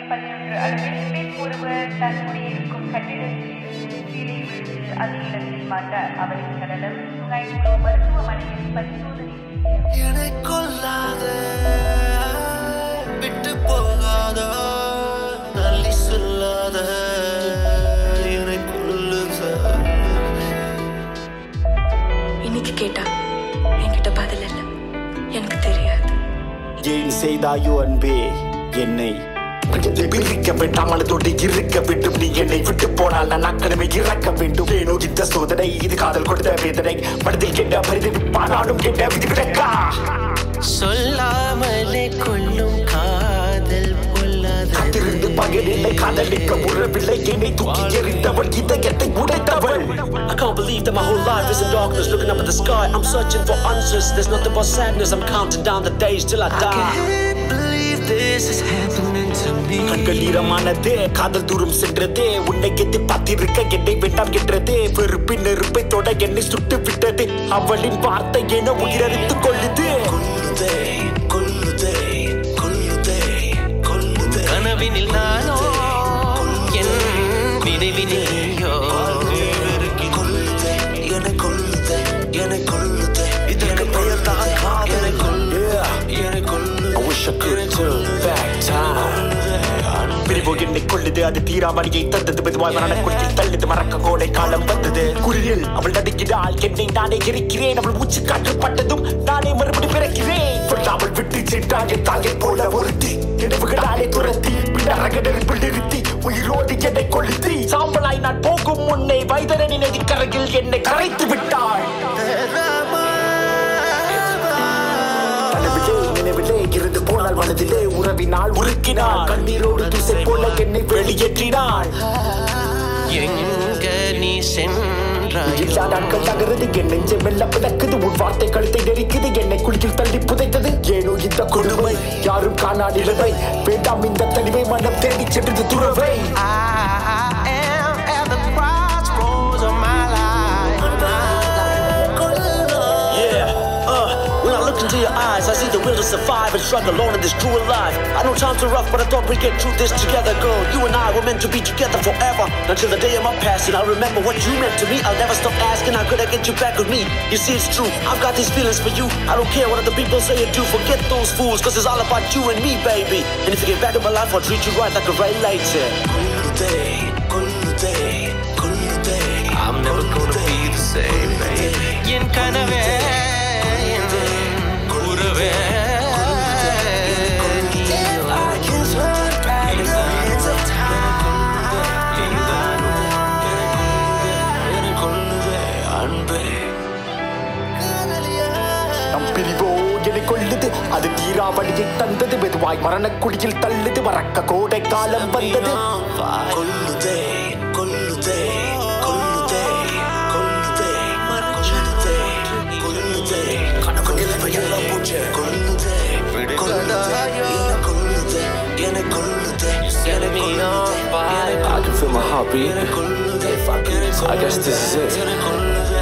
பதினொன்று அளவில் பெண் ஒருவர் தன் குடியிருக்கும் கட்டிடத்தில் இருந்து கீழே விழுந்து அதே இடத்தில் மாட்ட அவரின் சடலம் சுங்காய்புரு மருத்துவமனையில் பரிசோதனை என்னை கொல்லாத விட்டு போகாத தள்ளி சொல்லாத என்னை கொல்லுத இன்னைக்கு கேட்டா என்கிட்ட பதில் இல்லை எனக்கு தெரியாது ஏன் செய்தாயோ அன்பே என்னை மனதை பிரிக்க வேண்டாம் மனதோடு இருக்க வேண்டும் நீ என்னை விட்டு போனால் நான் அக்கடமே இறக்க வேண்டும் ஏனோ இந்த சோதனை இது காதல் கொடுத்த வேதனை மனதில் கேட்ட பரிதவிப்பானாலும் கேட்ட விதி விடக்கா சொல்லாமலே கொல்லும் காதல் பொல்லாத காத்திருந்து பகலில்லை காதலிக்க உறவில்லை என்னை தூக்கி எறிந்தவள் இதயத்தை உடைத்தவள் I can't believe that my whole life is in darkness, looking up at the sky. I'm searching for answers. There's nothing but sadness. I'm counting down the days till I die. Can't believe this is happening to me கண்கள் ஈரமானதே காதல் தூரம் சென்றதே உன்னை எத்து பார்த்திருக்க என்னை வேண்டாம் என்றதே வெறுப்பின் நெருப்பை தொட என்னை சுட்டு விட்டது அவளின் வார்த்தை என உயிரறித்துக் கொள்ளுது கொல்லுதே கொல்லுதே கொல்லுதே கொல்லுதே கனவினில் நானோ என் நினைவினில் நீயோ கொல்லுதே என்னை கொல்லுதே என்னை கொல்லுதே இதற்கு பெயர் தான் காதல் என்னை கொல்லு என்னை கொல்லு I wish I could turn back time பிரிவோ என்னை கொள்ளுது அது தீராமணியை தந்தது மெதுவாய் மரண குடியில் தள்ளுது மறக்க கோடை காலம் வந்தது குளிரில் அவள் நடுங்கினாள் என்னை நானே எரிக்கிறேன் அவள் மூச்சு காற்று பட்டதும் நானே மறுபடி பிறக்கிறேன் சொல்லாமல் விட்டு சென்றாள் என் தாயை போல ஒருத்தி நினைவுகளாலே துரத்தி பின்னரக நெருப்பில் நிறுத்தி உயிரோடு என்னை கொளுத்தி சாம்பலாய் நான் போகும் முன்னே வைதரனின் நதிக்கரையில் என்னை கரைத்து விட்டாள் கனவிலே நினைவிலே இருந்து போனால் மனதிலே உறவினால் உருக்கினாள் கண்ணீரோடு துசை போல என்னை வெளியேற்றினாள் எங்க நீ சென்றாய் எல்லா நாட்கள் நகருது என் நெஞ்சை மெல்ல பிளக்குது உன் வார்த்தை கழுத்தை நெரிக்குது என்னை குளிக்கில் தள்ளி புதைத்தது ஏனோ இந்த கொடுமை யாரும் காணாடிலவை வேண்டாம் இந்த தனிமை மனம் தேடி சென்றது துறவை I am at the crossroads of my life. Yeah, uh, when I look into your eyes, I see the will to survive and struggle alone in this cruel life. I know times are rough, but I thought we'd get through this together, girl. You and I were meant to be together forever. Until the day of my passing, I'll remember what you meant to me. I'll never stop asking how could I get you back with me. You see, it's true. I've got these feelings for you. I don't care what other people say or do. Forget those fools, cause it's all about you and me, baby. And if you get back in my life, I'll treat you right like a right later. கொல்லுதே, கொல்லுதே, கொல்லுதே. I'm never gonna be the same, baby. என் கனவே, என் உறவே, நீயோ. என்னை கொல்லுதே, அன்பே நம் பிரிவோ என்னை கொள்ளுது அது தீராவளியை தந்தது மெதுவாய் மரணக்குழியில் தள்ளுது மறக்க கோடை காலம் வந்தது கொல்லுதே கொல்லுதே கொல்லுதே கொல்லுதே கொல்லுதே கொல்லுதே கனவு நிலைமையெல்லாம் பூச்சே கொல்லுதே கொல்லுதே என்னை கொல்லுதே என்னை கொல்லுதே என்னை கொல்லுதே I can feel my heart beating. கொல்லுதே I guess this is it. என்னை கொல்லுதே